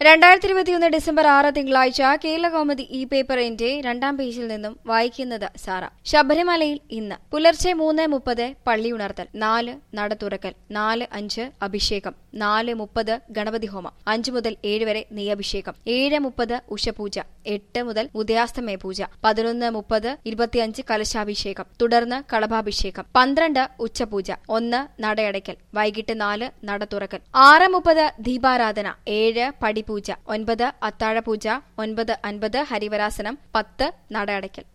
രണ്ടായിരത്തി ഇരുപത്തിയൊന്ന് ഡിസംബർ ആറ് തിങ്കളാഴ്ച കേരള കൗമുദി ഇ പേപ്പറിന്റെ രണ്ടാം പേജിൽ നിന്നും വായിക്കുന്നത് സാറ ശബരിമലയിൽ ഇന്ന് പുലർച്ചെ മൂന്ന് മുപ്പത് പള്ളി ഉണർത്തൽ നാല് നട തുറക്കൽ നാല് അഞ്ച് അഭിഷേകം നാല് മുപ്പത് ഗണപതി ഹോമം അഞ്ചു മുതൽ ഏഴ് വരെ നെയ്യഭിഷേകം ഏഴ് മുപ്പത് ഉഷപൂജ എട്ട് മുതൽ ഉദയാസ്തമയ പൂജ പതിനൊന്ന് മുപ്പത് ഇരുപത്തിയഞ്ച് കലശാഭിഷേകം തുടർന്ന് കളഭാഭിഷേകം പന്ത്രണ്ട് ഉച്ചപൂജ ഒന്ന് നടയടയ്ക്കൽ വൈകിട്ട് നാല് നട തുറക്കൽ ആറ് മുപ്പത് ദീപാരാധന ഏഴ് പടിപൂജ ഒൻപത് അത്താഴപൂജ ഒൻപത് അൻപത് ഹരിവരാസനം പത്ത് നട അടയ്ക്കൽ